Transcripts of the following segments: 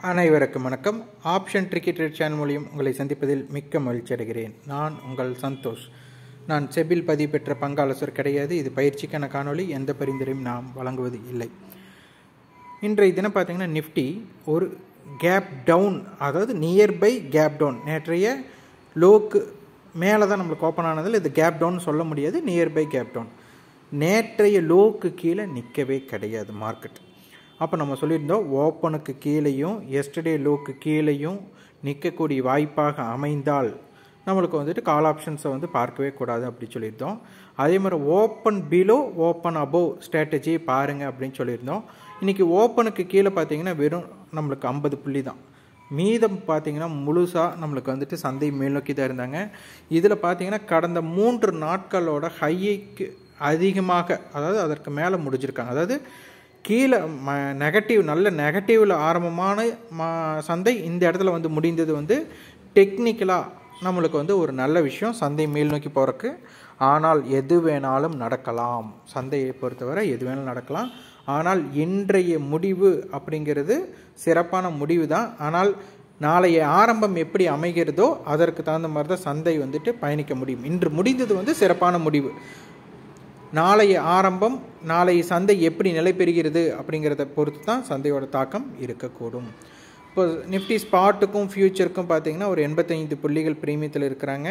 அனைவருக்கும் வணக்கம் option ட்ரிக்கெட் trade channel மூலியம் உங்களை சந்திப்பதில் மிக்க மகிழ்ச்சி அடைகிறேன் நான் உங்கள் சந்தோஷ் நான் செபில் பதிவு பெற்ற பங்காளசர் கிடையாது இது பயிற்சிக்கான காணொளி எந்த பரிந்துரையும் நாம் வழங்குவது இல்லை இன்றைய தினம் பார்த்தீங்கன்னா நிஃப்டி ஒரு கேப் டவுன் அதாவது நியர்பை கேப் டவுன் நேற்றைய லோக்கு மேலே தான் நம்மளுக்கு ஓப்பன் ஆனதில் இது கேப் டவுன் சொல்ல முடியாது நியர்பை கேப் டவுன் நேற்றைய லோக்கு கீழே நிற்கவே கிடையாது மார்க்கெட் அப்போ நம்ம சொல்லியிருந்தோம் ஓப்பனுக்கு கீழேயும் எஸ்டர்டே லோக்கு கீழேயும் நிற்கக்கூடிய வாய்ப்பாக அமைந்தால் நம்மளுக்கு வந்துட்டு கால் ஆப்ஷன்ஸை வந்து பார்க்கவே கூடாது அப்படி சொல்லியிருந்தோம் அதே மாதிரி open below open above strategy பாருங்கள் அப்படின்னு சொல்லியிருந்தோம் இன்றைக்கி ஓப்பனுக்கு கீழே பார்த்தீங்கன்னா வெறும் நம்மளுக்கு ஐம்பது புள்ளி தான் மீதம் பார்த்தீங்கன்னா முழுசாக நம்மளுக்கு வந்துட்டு சந்தை மேல்நோக்கி தான் இருந்தாங்க இதில் பார்த்தீங்கன்னா கடந்த மூன்று நாட்களோட ஹையைக்கு அதிகமாக அதாவது அதற்கு மேலே முடிஞ்சிருக்காங்க அதாவது கீழே ம நெகட்டிவ் நல்ல நெகட்டிவில் ஆரம்பமான மா சந்தை இந்த இடத்துல வந்து முடிந்தது வந்து டெக்னிக்கலாக நம்மளுக்கு வந்து ஒரு நல்ல விஷயம் சந்தை மேல் நோக்கி போகிறக்கு ஆனால் எது வேணாலும் நடக்கலாம் சந்தையை பொறுத்தவரை எது வேணாலும் நடக்கலாம் ஆனால் இன்றைய முடிவு அப்படிங்கிறது சிறப்பான முடிவு தான் ஆனால் நாளைய ஆரம்பம் எப்படி அமைகிறதோ அதற்கு தகுந்த மாதிரி தான் சந்தை வந்துட்டு பயணிக்க முடியும் இன்று முடிந்தது வந்து சிறப்பான முடிவு நாளைய ஆரம்பம் நாளைய சந்தை எப்படி நிலை பெறுகிறது அப்படிங்கிறத பொறுத்து தான் சந்தையோட தாக்கம் இருக்கக்கூடும் இப்போ நிஃப்டி ஸ்பாட்டுக்கும் ஃப்யூச்சருக்கும் பார்த்தீங்கன்னா ஒரு எண்பத்தைந்து புள்ளிகள் பிரீமியத்தில் இருக்கிறாங்க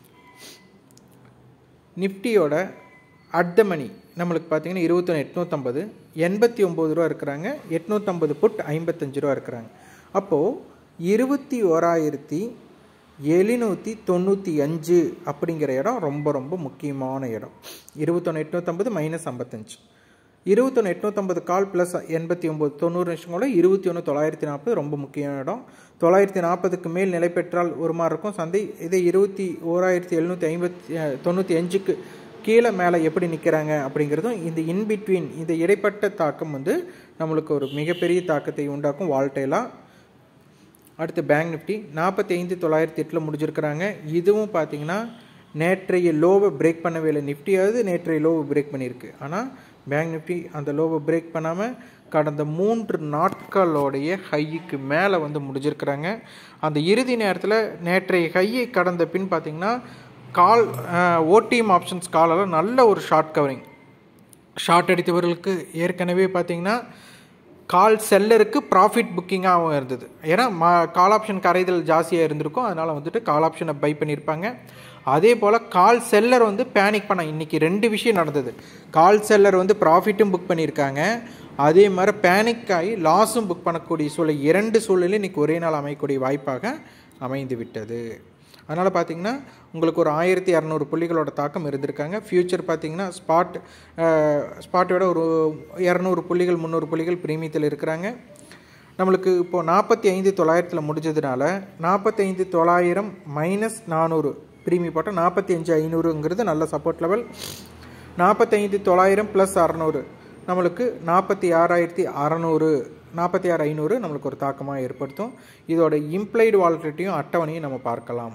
நிஃப்டியோட அட் மணி நம்மளுக்கு பார்த்தீங்கன்னா இருபத்தொன்று எட்நூற்றம்பது எண்பத்தி ஒம்பது ரூபா இருக்கிறாங்க எட்நூற்றம்பது புட் ஐம்பத்தஞ்சு ரூபா இருக்கிறாங்க அப்போது இருபத்தி ஓராயிரத்தி எழுநூற்றி தொண்ணூற்றி அஞ்சு அப்படிங்கிற இடம் ரொம்ப ரொம்ப முக்கியமான இடம் இருபத்தொன்று எட்நூற்றம்பது மைனஸ் ஐம்பத்தஞ்சு இருபத்தொன்று எட்நூற்றம்பது கால் ப்ளஸ் எண்பத்தி ஒம்பது தொண்ணூறு நிமிஷங்களோட இருபத்தி ஒன்று தொள்ளாயிரத்தி நாற்பது ரொம்ப முக்கியமான இடம் தொள்ளாயிரத்தி நாற்பதுக்கு மேல் நிலை பெற்றால் ஒரு மாதிரி இருக்கும் சந்தை இதே இருபத்தி ஓராயிரத்தி எழுநூற்றி ஐம்பத்தி தொண்ணூற்றி அஞ்சுக்கு கீழே மேலே எப்படி நிற்கிறாங்க அப்படிங்கிறதும் இந்த இன்பிட்வீன் இந்த இடைப்பட்ட தாக்கம் வந்து நம்மளுக்கு ஒரு மிகப்பெரிய தாக்கத்தை உண்டாக்கும் வால்டேலாக அடுத்து பேங்க் நிஃப்டி நாற்பத்தி ஐந்து தொள்ளாயிரத்தி எட்டில் முடிஞ்சிருக்கிறாங்க இதுவும் பார்த்தீங்கன்னா நேற்றைய லோவை பிரேக் பண்ணவே இல்லை நிஃப்டியாவது நேற்றைய லோவை பிரேக் பண்ணியிருக்கு ஆனால் பேங்க் நிஃப்டி அந்த லோவை பிரேக் பண்ணாமல் கடந்த மூன்று நாட்களோடைய ஹைக்கு மேலே வந்து முடிஞ்சிருக்கிறாங்க அந்த இறுதி நேரத்தில் நேற்றைய ஹையை கடந்த பின் பார்த்திங்கன்னா கால் ஓடிஎம் ஆப்ஷன்ஸ் காலெல்லாம் நல்ல ஒரு ஷார்ட் கவரிங் ஷார்ட் அடித்தவர்களுக்கு ஏற்கனவே பார்த்திங்கன்னா கால் செல்லருக்கு ப்ராஃபிட் புக்கிங்காகவும் இருந்தது ஏன்னா மா கால் ஆப்ஷன் கரைதல் ஜாஸ்தியாக இருந்திருக்கும் அதனால் வந்துட்டு கால் ஆப்ஷனை பை பண்ணியிருப்பாங்க அதே போல் கால் செல்லர் வந்து பேனிக் பண்ண இன்றைக்கி ரெண்டு விஷயம் நடந்தது கால் செல்லர் வந்து ப்ராஃபிட்டும் புக் பண்ணியிருக்காங்க அதே மாதிரி பேனிக் ஆகி லாஸும் புக் பண்ணக்கூடிய சூழல் இரண்டு சூழலும் இன்றைக்கி ஒரே நாள் அமையக்கூடிய வாய்ப்பாக அமைந்து விட்டது அதனால் பார்த்திங்கன்னா உங்களுக்கு ஒரு ஆயிரத்தி இரநூறு புள்ளிகளோட தாக்கம் இருந்திருக்காங்க ஃப்யூச்சர் பார்த்திங்கன்னா ஸ்பாட் ஸ்பாட்டோட ஒரு இரநூறு புள்ளிகள் முந்நூறு புள்ளிகள் பிரீமியத்தில் இருக்கிறாங்க நம்மளுக்கு இப்போது நாற்பத்தி ஐந்து தொள்ளாயிரத்தில் முடிஞ்சதுனால நாற்பத்தைந்து தொள்ளாயிரம் மைனஸ் நானூறு ப்ரீமியம் போட்டால் நாற்பத்தி அஞ்சு ஐநூறுங்கிறது நல்ல சப்போர்ட் லெவல் நாற்பத்தைந்து தொள்ளாயிரம் ப்ளஸ் அறநூறு நம்மளுக்கு நாற்பத்தி ஆறாயிரத்தி அறநூறு நாற்பத்தி ஆறு ஐநூறு நம்மளுக்கு ஒரு தாக்கமாக ஏற்படுத்தும் இதோட இம்ப்ளைடு வால்டிலையும் அட்டவணையும் நம்ம பார்க்கலாம்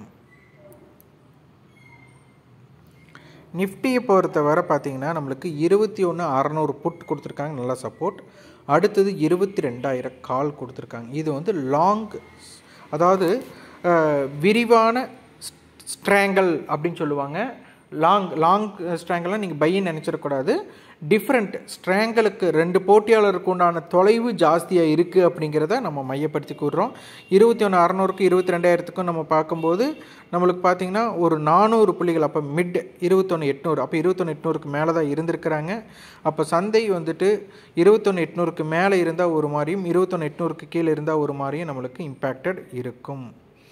நிஃப்டியை பொறுத்தவரை பார்த்தீங்கன்னா நம்மளுக்கு இருபத்தி ஒன்று அறநூறு புட் கொடுத்துருக்காங்க நல்ல சப்போர்ட் அடுத்தது இருபத்தி ரெண்டாயிரம் கால் கொடுத்துருக்காங்க இது வந்து லாங் அதாவது விரிவான ஸ்ட்ராங்கல் அப்படின்னு சொல்லுவாங்க லாங் லாங் ஸ்ட்ராங்கெல்லாம் நீங்கள் பையன் நினச்சிடக்கூடாது டிஃப்ரெண்ட் ஸ்ட்ராங்கலுக்கு ரெண்டு போட்டியாளருக்கு உண்டான தொலைவு ஜாஸ்தியாக இருக்குது அப்படிங்கிறத நம்ம மையப்படுத்தி கூறுறோம் இருபத்தி ஒன்று அறநூறுக்கு இருபத்தி ரெண்டாயிரத்துக்கும் நம்ம பார்க்கும்போது நம்மளுக்கு பார்த்திங்கன்னா ஒரு நானூறு புள்ளிகள் அப்போ மிட் இருபத்தொன்று எட்நூறு அப்போ இருபத்தொன்று எட்நூறுக்கு மேலே தான் இருந்திருக்கிறாங்க அப்போ சந்தை வந்துட்டு இருபத்தொன்று எட்நூறுக்கு மேலே இருந்தால் ஒரு மாதிரியும் இருபத்தொன்று எட்நூறுக்கு கீழே இருந்தால் ஒரு மாதிரியும் நம்மளுக்கு இம்பேக்டட் இருக்கும்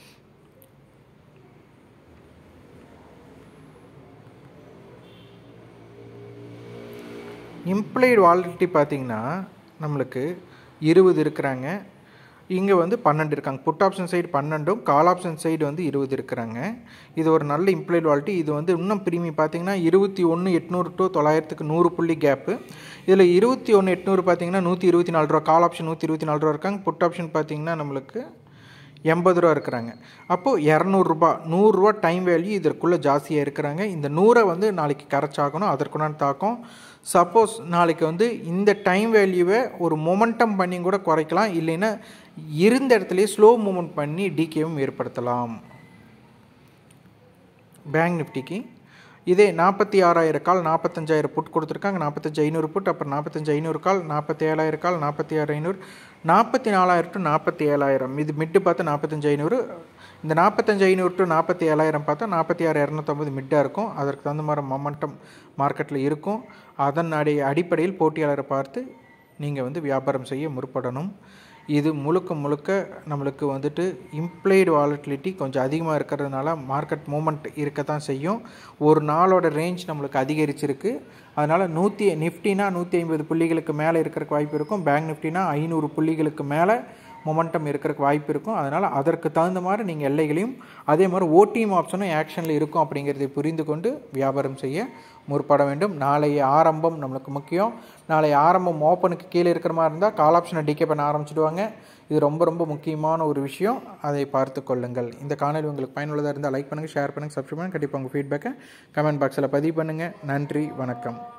இம்ப்ளைடு வாலிட்டி பார்த்திங்கன்னா நம்மளுக்கு இருபது இருக்கிறாங்க இங்கே வந்து பன்னெண்டு இருக்காங்க புட் ஆப்ஷன் சைடு பன்னெண்டும் கால் ஆப்ஷன் சைடு வந்து இருபது இருக்கிறாங்க இது ஒரு நல்ல இம்ப்ளைடு வாலிட்டி இது வந்து இன்னும் ப்ரீமியம் பார்த்தீங்கன்னா இருபத்தி ஒன்று எட்நூறு டு தொள்ளாயிரத்துக்கு நூறு புள்ளி கேப்பு இதில் இருபத்தி ஒன்று எட்நூறு பார்த்தீங்கன்னா நூற்றி இருபத்தி நாலு ரூபா கால் ஆப்ஷன் நூற்றி இருபத்தி நாலு ரூபா இருக்காங்க புட் ஆப்ஷன் பார்த்தீங்கன்னா நம்மளுக்கு எண்பது ரூபா இருக்கிறாங்க அப்போது இரநூறுபா நூறுரூவா டைம் வேல்யூ இதற்குள்ளே ஜாஸ்தியாக இருக்கிறாங்க இந்த நூறை வந்து நாளைக்கு கரைச்சாகணும் அதற்குண்டான தாக்கம் சப்போஸ் நாளைக்கு வந்து இந்த டைம் வேல்யூவை ஒரு மொமெண்டம் பண்ணி கூட குறைக்கலாம் இல்லைன்னா இருந்த இடத்துலையே ஸ்லோ மூமெண்ட் பண்ணி டிகேவும் ஏற்படுத்தலாம் பேங்க் நிஃப்டிக்கு இதே நாற்பத்தி ஆறாயிரம் கால் நாற்பத்தஞ்சாயிரம் புட் கொடுத்துருக்காங்க நாற்பத்தஞ்சு ஐநூறு புட் அப்புறம் நாற்பத்தஞ்சு ஐநூறு கால் நாற்பத்தி ஏழாயிரம் கால் நாற்பத்தி ஆறு ஐநூறு நாற்பத்தி நாலாயிரம் டு நாற்பத்தி ஏழாயிரம் இது மிட்டு பார்த்தா நாற்பத்தஞ்சு ஐநூறு இந்த நாற்பத்தஞ்சு ஐநூறு டு நாற்பத்தி ஏழாயிரம் பார்த்தா நாற்பத்தி ஆறு இரநூத்தம்பது மிட்டாக இருக்கும் அதற்கு தகுந்த மாதிரி மொமெண்டம் மார்க்கெட்டில் இருக்கும் அதன் அடி அடிப்படையில் போட்டியாளரை பார்த்து நீங்கள் வந்து வியாபாரம் செய்ய முற்படணும் இது முழுக்க முழுக்க நம்மளுக்கு வந்துட்டு இம்ப்ளைடு வாலட்டிலிட்டி கொஞ்சம் அதிகமாக இருக்கிறதுனால மார்க்கெட் மூமெண்ட் இருக்க தான் செய்யும் ஒரு நாளோட ரேஞ்ச் நம்மளுக்கு அதிகரிச்சிருக்கு அதனால் நூற்றி நிஃப்டினா நூற்றி ஐம்பது புள்ளிகளுக்கு மேலே இருக்கிறக்கு வாய்ப்பு இருக்கும் பேங்க் நிஃப்டினா ஐநூறு புள்ளிகளுக்கு மேலே மொமெண்டம் இருக்கிறக்கு வாய்ப்பு இருக்கும் அதனால் அதற்கு தகுந்த மாதிரி நீங்கள் எல்லைகளையும் அதே மாதிரி ஓடிஎம் ஆப்ஷனும் ஆக்ஷனில் இருக்கும் அப்படிங்கிறதை புரிந்து கொண்டு வியாபாரம் செய்ய முற்பட வேண்டும் நாளைய ஆரம்பம் நம்மளுக்கு முக்கியம் நாளைய ஆரம்பம் ஓப்பனுக்கு கீழே இருக்கிற மாதிரி இருந்தால் கால் ஆப்ஷனை டிகே பண்ண ஆரம்பிச்சிடுவாங்க இது ரொம்ப ரொம்ப முக்கியமான ஒரு விஷயம் அதை பார்த்து கொள்ளுங்கள் இந்த காணொலி உங்களுக்கு பயனுள்ளதாக இருந்தால் லைக் பண்ணுங்கள் ஷேர் பண்ணுங்கள் சப்ஸ்கிரைப் பண்ணுங்கள் கண்டிப்பாக உங்கள் ஃபீட்பேக்கை கமெண்ட் பாக்ஸில் பதிவு பண்ணுங்கள் நன்றி வணக்கம்